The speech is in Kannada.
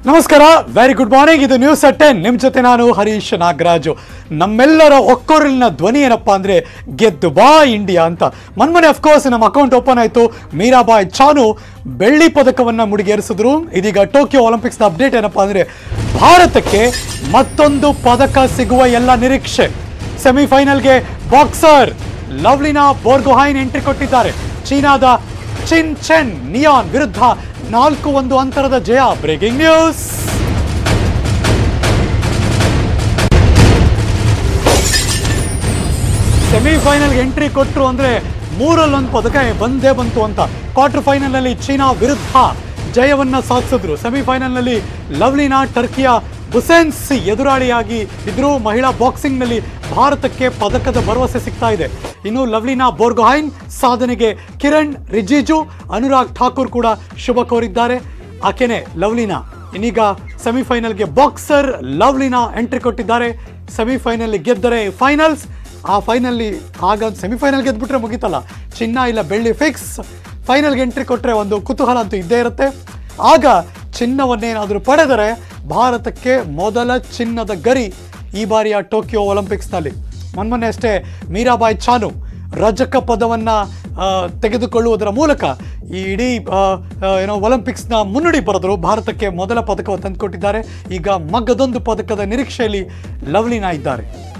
ನಮಸ್ಕಾರ ವೆರಿ ಗುಡ್ ಮಾರ್ನಿಂಗ್ ಇದು ನ್ಯೂಸ್ ಟೆನ್ ನಿಮ್ಮ ಜೊತೆ ನಾನು ಹರೀಶ್ ನಾಗರಾಜು ನಮ್ಮೆಲ್ಲರ ಒಕ್ಕೊರಲಿನ ಧ್ವನಿ ಏನಪ್ಪಾ ಅಂದ್ರೆ ಗೆದ್ದು ಬಾ ಇಂಡಿಯಾ ಅಂತ ಮೊನ್ನೆ ಅಫ್ಕೋರ್ಸ್ ನಮ್ಮ ಅಕೌಂಟ್ ಓಪನ್ ಆಯಿತು ಮೀರಾಬಾಯ್ ಚಾನು ಬೆಳ್ಳಿ ಪದಕವನ್ನ ಮುಡಿಗೇರಿಸಿದ್ರು ಇದೀಗ ಟೋಕಿಯೋ ಒಲಿಂಪಿಕ್ಸ್ನ ಅಪ್ಡೇಟ್ ಏನಪ್ಪಾ ಅಂದ್ರೆ ಭಾರತಕ್ಕೆ ಮತ್ತೊಂದು ಪದಕ ಸಿಗುವ ಎಲ್ಲ ನಿರೀಕ್ಷೆ ಸೆಮಿಫೈನಲ್ಗೆ ಬಾಕ್ಸರ್ ಲವ್ಲಿನಾ ಬೋರ್ಗೊಹೈನ್ ಎಂಟ್ರಿ ಕೊಟ್ಟಿದ್ದಾರೆ ಚೀನಾದ ಚಿನ್ ಚೆನ್ ನಿಯಾನ್ ವಿರುದ್ಧ ನಾಲ್ಕು ಒಂದು ಅಂತರದ ಜಯ ಬ್ರೇಕಿಂಗ್ ನ್ಯೂಸ್ ಸೆಮಿಫೈನಲ್ಗೆ ಎಂಟ್ರಿ ಕೊಟ್ಟರು ಅಂದ್ರೆ ಮೂರಲ್ಲೊಂದು ಪದಕ ಬಂದೇ ಬಂತು ಅಂತ ಕ್ವಾರ್ಟರ್ ಫೈನಲ್ನಲ್ಲಿ ಚೀನಾ ವಿರುದ್ಧ ಜಯವನ್ನ ಸಾಧಿಸಿದ್ರು ಸೆಮಿಫೈನಲ್ನಲ್ಲಿ ಲವ್ಲಿನಾ ಟರ್ಕಿಯ ಬುಸೆನ್ಸಿ ಎದುರಾಳಿಯಾಗಿ ಇದ್ರು ಮಹಿಳಾ ಬಾಕ್ಸಿಂಗ್ನಲ್ಲಿ ಭಾರತಕ್ಕೆ ಪದಕದ ಭರವಸೆ ಸಿಗ್ತಾ ಇದೆ ಇನ್ನು ಲವ್ಲಿನಾ ಬೋರ್ಗೊಹೈನ್ ಸಾಧನೆಗೆ ಕಿರಣ್ ರಿಜಿಜು ಅನುರಾಗ್ ಠಾಕೂರ್ ಕೂಡ ಶುಭ ಕೋರಿದ್ದಾರೆ ಆಕೆನೆ ಲವ್ಲಿನಾ ಇನ್ನೀಗ ಸೆಮಿಫೈನಲ್ಗೆ ಬಾಕ್ಸರ್ ಲವ್ಲಿನಾ ಎಂಟ್ರಿ ಕೊಟ್ಟಿದ್ದಾರೆ ಸೆಮಿಫೈನಲ್ ಗೆದ್ದರೆ ಫೈನಲ್ಸ್ ಆ ಫೈನಲ್ಲಿ ಆಗ ಸೆಮಿಫೈನಲ್ ಗೆದ್ಬಿಟ್ರೆ ಮುಗೀತಲ್ಲ ಚಿನ್ನ ಇಲ್ಲ ಬೆಳ್ಳಿ ಫಿಕ್ಸ್ ಫೈನಲ್ಗೆ ಎಂಟ್ರಿ ಕೊಟ್ಟರೆ ಒಂದು ಕುತೂಹಲ ಅಂತೂ ಇದ್ದೇ ಇರುತ್ತೆ ಆಗ ಚಿನ್ನವನ್ನೇನಾದರೂ ಪಡೆದರೆ ಭಾರತಕ್ಕೆ ಮೊದಲ ಚಿನ್ನದ ಗರಿ ಈ ಬಾರಿಯ ಟೋಕಿಯೋ ಒಲಿಂಪಿಕ್ಸ್ನಲ್ಲಿ ಮೊನ್ನೆ ಅಷ್ಟೇ ಮೀರಾಬಾಯ್ ಚಾನು ರಜಕ ಪದವನ್ನು ತೆಗೆದುಕೊಳ್ಳುವುದರ ಮೂಲಕ ಈ ಇಡೀ ಆ, ಆ, ಏನೋ ಒಲಿಂಪಿಕ್ಸ್ನ ಮುನ್ನುಡಿ ಬರೆದರು ಭಾರತಕ್ಕೆ ಮೊದಲ ಪದಕವನ್ನು ತಂದುಕೊಟ್ಟಿದ್ದಾರೆ ಈಗ ಮಗ್ಗದೊಂದು ಪದಕದ ನಿರೀಕ್ಷೆಯಲ್ಲಿ ಲವ್ಲಿನಾ ಇದ್ದಾರೆ